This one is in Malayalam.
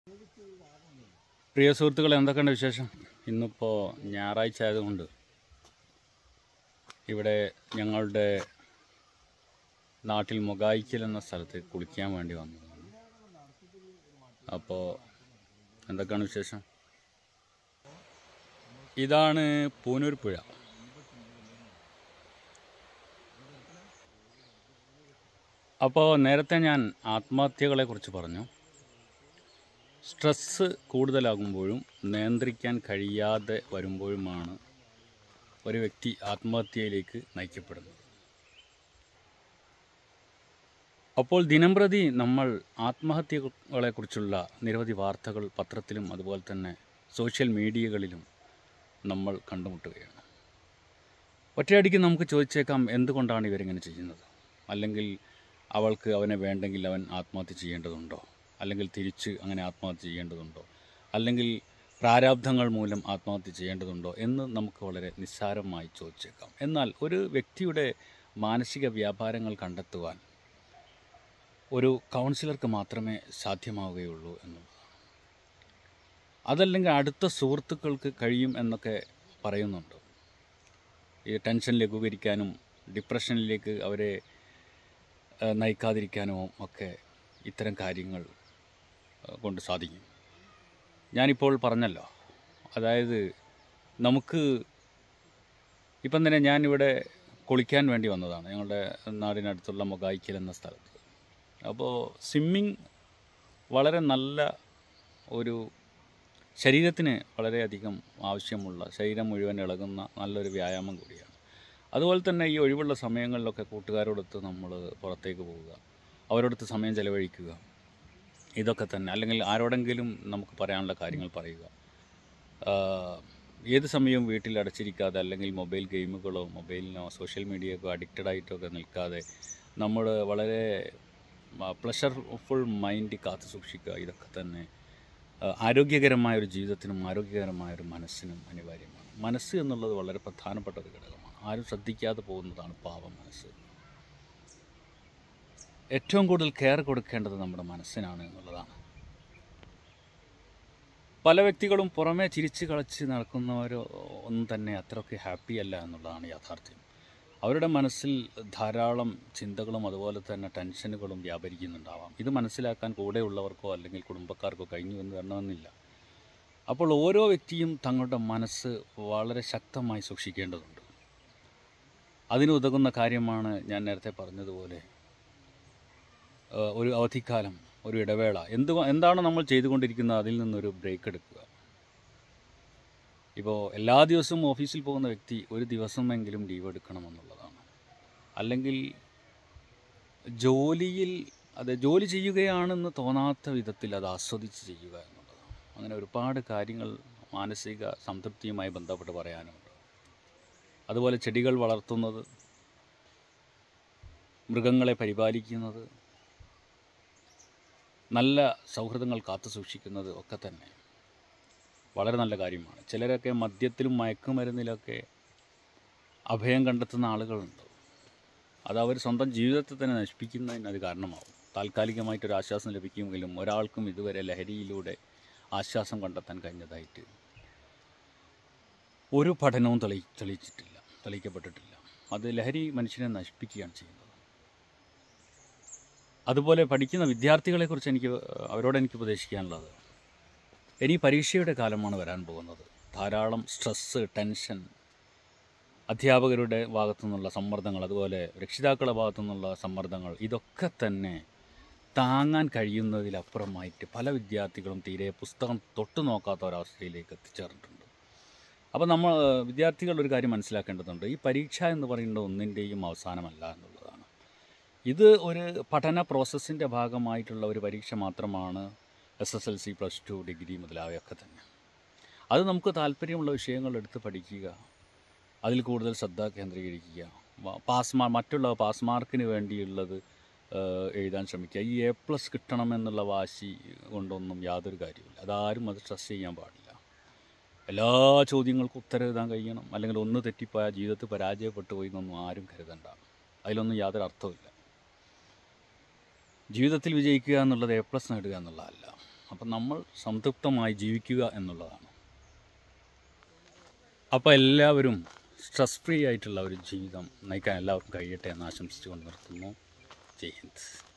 പ്രിയ സുഹൃത്തുക്കളെ എന്തൊക്കെയുണ്ട് വിശേഷം ഇന്നിപ്പോൾ ഞായറാഴ്ച ആയതുകൊണ്ട് ഇവിടെ ഞങ്ങളുടെ നാട്ടിൽ മൊഗായിക്കൽ എന്ന സ്ഥലത്ത് കുളിക്കാൻ വേണ്ടി വന്നതാണ് അപ്പോൾ എന്തൊക്കെയാണ് വിശേഷം ഇതാണ് പൂനൂർ പുഴ അപ്പോൾ നേരത്തെ ഞാൻ ആത്മഹത്യകളെ കുറിച്ച് പറഞ്ഞു സ്ട്രെസ്സ് കൂടുതലാകുമ്പോഴും നിയന്ത്രിക്കാൻ കഴിയാതെ വരുമ്പോഴുമാണ് ഒരു വ്യക്തി ആത്മഹത്യയിലേക്ക് നയിക്കപ്പെടുന്നത് അപ്പോൾ ദിനംപ്രതി നമ്മൾ ആത്മഹത്യകളെക്കുറിച്ചുള്ള നിരവധി വാർത്തകൾ പത്രത്തിലും അതുപോലെ തന്നെ സോഷ്യൽ മീഡിയകളിലും നമ്മൾ കണ്ടുമുട്ടുകയാണ് ഒറ്റയടിക്ക് നമുക്ക് ചോദിച്ചേക്കാം എന്തുകൊണ്ടാണ് ഇവരിങ്ങനെ ചെയ്യുന്നത് അല്ലെങ്കിൽ അവൾക്ക് അവനെ വേണ്ടെങ്കിൽ അവൻ ആത്മഹത്യ ചെയ്യേണ്ടതുണ്ടോ അല്ലെങ്കിൽ തിരിച്ച് അങ്ങനെ ആത്മഹത്യ ചെയ്യേണ്ടതുണ്ടോ അല്ലെങ്കിൽ പ്രാരാബ്ധങ്ങൾ മൂലം ആത്മഹത്യ ചെയ്യേണ്ടതുണ്ടോ എന്ന് നമുക്ക് വളരെ നിസ്സാരമായി ചോദിച്ചേക്കാം എന്നാൽ ഒരു വ്യക്തിയുടെ മാനസിക വ്യാപാരങ്ങൾ കണ്ടെത്തുവാൻ ഒരു കൗൺസിലർക്ക് മാത്രമേ സാധ്യമാവുകയുള്ളൂ എന്നുള്ളതാണ് അതല്ലെങ്കിൽ അടുത്ത സുഹൃത്തുക്കൾക്ക് കഴിയും എന്നൊക്കെ പറയുന്നുണ്ട് ഈ ടെൻഷൻ ലഘൂകരിക്കാനും ഡിപ്രഷനിലേക്ക് അവരെ ഏഹ്, നയിക്കാതിരിക്കാനും ഒക്കെ ഇത്തരം കാര്യങ്ങൾ ഏഹ്, കൊണ്ട് സാധിക്കും ഞാനിപ്പോൾ പറഞ്ഞല്ലോ അതായത് നമുക്ക് ഇപ്പം തന്നെ ഞാനിവിടെ കുളിക്കാൻ വേണ്ടി വന്നതാണ് ഞങ്ങളുടെ നാടിനടുത്തുള്ള മൊഗായിക്കൽ എന്ന സ്ഥലത്ത് അപ്പോൾ സ്വിമ്മിങ് വളരെ നല്ല ഒരു ശരീരത്തിന് വളരെയധികം ആവശ്യമുള്ള ശരീരം മുഴുവൻ ഇളകുന്ന നല്ലൊരു വ്യായാമം കൂടിയാണ് അതുപോലെ തന്നെ ഈ ഒഴിവുള്ള സമയങ്ങളിലൊക്കെ കൂട്ടുകാരോടൊത്ത് നമ്മൾ പുറത്തേക്ക് പോവുക അവരോടൊത്ത് സമയം ചെലവഴിക്കുക ഇതൊക്കെ തന്നെ അല്ലെങ്കിൽ ആരോടെങ്കിലും നമുക്ക് പറയാനുള്ള കാര്യങ്ങൾ പറയുക ആഹ് ഏത് സമയവും വീട്ടിൽ അടച്ചിരിക്കാതെ അല്ലെങ്കിൽ മൊബൈൽ ഗെയിമുകളോ മൊബൈലിനോ സോഷ്യൽ മീഡിയക്കോ അഡിക്റ്റഡ് ആയിട്ടൊക്കെ നിൽക്കാതെ നമ്മൾ വളരെ പ്ലഷർഫുൾ മൈൻഡ് കാത്തു സൂക്ഷിക്കുക ഇതൊക്കെ തന്നെ ആഹ് ആരോഗ്യകരമായ ഒരു ജീവിതത്തിനും ആരോഗ്യകരമായ ഒരു മനസ്സിനും അനിവാര്യമാണ് മനസ്സ് എന്നുള്ളത് വളരെ പ്രധാനപ്പെട്ട ഒരു ഘടകമാണ് ആരും ശ്രദ്ധിക്കാതെ പോകുന്നതാണ് പാവ മനസ്സ് ഏറ്റവും കൂടുതൽ കെയർ കൊടുക്കേണ്ടത് നമ്മുടെ മനസ്സിനാണ് എന്നുള്ളതാണ് പല വ്യക്തികളും പുറമേ ചിരിച്ച് കളിച്ച് നടക്കുന്നവരോ ഒന്നും തന്നെ അത്രയൊക്കെ ഹാപ്പി അല്ല എന്നുള്ളതാണ് യാഥാർത്ഥ്യം അവരുടെ മനസ്സിൽ ധാരാളം ചിന്തകളും അതുപോലെ തന്നെ ടെൻഷനുകളും വ്യാപരിക്കുന്നുണ്ടാവാം ഇത് മനസ്സിലാക്കാൻ കൂടെയുള്ളവർക്കോ അല്ലെങ്കിൽ കുടുംബക്കാർക്കോ കഴിഞ്ഞു എന്ന് വരണമെന്നില്ല അപ്പോൾ ഓരോ വ്യക്തിയും തങ്ങളുടെ മനസ്സ് വളരെ ശക്തമായി സൂക്ഷിക്കേണ്ടതുണ്ട് അതിനുതകുന്ന കാര്യമാണ് ഞാൻ നേരത്തെ പറഞ്ഞതുപോലെ ഏഹ് ഒരു അവധിക്കാലം ഒരു ഇടവേള എന്ത് എന്താണ് നമ്മൾ ചെയ്തുകൊണ്ടിരിക്കുന്നത് അതിൽ നിന്നൊരു ബ്രേക്ക് എടുക്കുക ഇപ്പോൾ എല്ലാ ദിവസവും ഓഫീസിൽ പോകുന്ന വ്യക്തി ഒരു ദിവസമെങ്കിലും ലീവ് എടുക്കണമെന്നുള്ളതാണ് അല്ലെങ്കിൽ ജോലിയിൽ അത് ജോലി ചെയ്യുകയാണെന്ന് തോന്നാത്ത വിധത്തിൽ അത് ആസ്വദിച്ച് ചെയ്യുക എന്നുള്ളതാണ് അങ്ങനെ ഒരുപാട് കാര്യങ്ങൾ മാനസിക സംതൃപ്തിയുമായി ബന്ധപ്പെട്ട് പറയാനുണ്ട് അതുപോലെ ചെടികൾ വളർത്തുന്നത് മൃഗങ്ങളെ പരിപാലിക്കുന്നത് നല്ല സൗഹൃദങ്ങൾ കാത്തു സൂക്ഷിക്കുന്നത് ഒക്കെ തന്നെ വളരെ നല്ല കാര്യമാണ് ചിലരൊക്കെ മദ്യത്തിലും മയക്കുമരുന്നിലൊക്കെ അഭയം കണ്ടെത്തുന്ന ആളുകളുണ്ട് അത് അവർ സ്വന്തം ജീവിതത്തെ തന്നെ നശിപ്പിക്കുന്നതിന് അത് കാരണമാവും താൽക്കാലികമായിട്ടൊരു ആശ്വാസം ലഭിക്കുമെങ്കിലും ഒരാൾക്കും ഇതുവരെ ലഹരിയിലൂടെ ആശ്വാസം കണ്ടെത്താൻ കഴിഞ്ഞതായിട്ട് ഒരു പഠനവും തെളി തെളിയിച്ചിട്ടില്ല തെളിയിക്കപ്പെട്ടിട്ടില്ല അത് ലഹരി മനുഷ്യനെ നശിപ്പിക്കുകയാണ് ചെയ്യുന്നത് അതുപോലെ പഠിക്കുന്ന വിദ്യാർത്ഥികളെക്കുറിച്ച് എനിക്ക് അവരോട് എനിക്ക് ഉപദേശിക്കാനുള്ളത് ഇനി പരീക്ഷയുടെ കാലമാണ് വരാൻ പോകുന്നത് ധാരാളം സ്ട്രെസ്സ് ടെൻഷൻ അധ്യാപകരുടെ ഭാഗത്തു നിന്നുള്ള സമ്മർദ്ദങ്ങൾ അതുപോലെ രക്ഷിതാക്കളുടെ ഭാഗത്തു നിന്നുള്ള സമ്മർദ്ദങ്ങൾ ഇതൊക്കെ തന്നെ താങ്ങാൻ കഴിയുന്നതിലപ്പുറമായിട്ട് പല വിദ്യാർത്ഥികളും തീരെ പുസ്തകം തൊട്ടു നോക്കാത്ത ഒരവസ്ഥയിലേക്ക് എത്തിച്ചേർന്നിട്ടുണ്ട് അപ്പോൾ നമ്മൾ വിദ്യാർത്ഥികൾ ഒരു കാര്യം മനസ്സിലാക്കേണ്ടതുണ്ട് ഈ പരീക്ഷ എന്ന് പറയുന്നത് ഒന്നിൻ്റെയും അവസാനമല്ല എന്നുള്ളതാണ് ഇത് ഒരു പഠന പ്രോസസ്സിൻ്റെ ഭാഗമായിട്ടുള്ള ഒരു പരീക്ഷ മാത്രമാണ് S S L C plus two degree മുതലായവയൊക്കെ തന്നെ അത് നമുക്ക് താല്പര്യമുള്ള വിഷയങ്ങൾ എടുത്ത് പഠിക്കുക അതിൽ കൂടുതൽ ശ്രദ്ധ കേന്ദ്രീകരിക്കുക വ- പാസ് മാ മറ്റുള്ള പാസ് മാർക്കിന് വേണ്ടിയുള്ളത് ഏഹ്, എഴുതാൻ ശ്രമിക്കുക ഈ എ പ്ലസ് കിട്ടണമെന്നുള്ള വാശി കൊണ്ടൊന്നും യാതൊരു കാര്യമില്ല അതാരും അത് സ്ട്രെസ് ചെയ്യാൻ പാടില്ല എല്ലാ ചോദ്യങ്ങൾക്കും ഉത്തരം എഴുതാൻ കഴിയണം അല്ലെങ്കിൽ ഒന്ന് തെറ്റിപ്പോയാൽ ജീവിതത്തിൽ പരാജയപ്പെട്ടു പോയി എന്നൊന്നും ആരും കരുതണ്ട അതിലൊന്നും യാതൊരു അർത്ഥവുമില്ല ജീവിതത്തിൽ വിജയിക്കുക എന്നുള്ളത് എ പ്ലസ് നേടുക എന്നുള്ളതല്ല അപ്പം നമ്മൾ സംതൃപ്തമായി ജീവിക്കുക എന്നുള്ളതാണ് അപ്പോൾ എല്ലാവരും സ്ട്രെസ് ഫ്രീ ആയിട്ടുള്ള ഒരു ജീവിതം നയിക്കാൻ എല്ലാവർക്കും കഴിയട്ടെ എന്ന് ആശംസിച്ചുകൊണ്ട് നിർത്തുന്നു ജയ് ഹിന്ദ്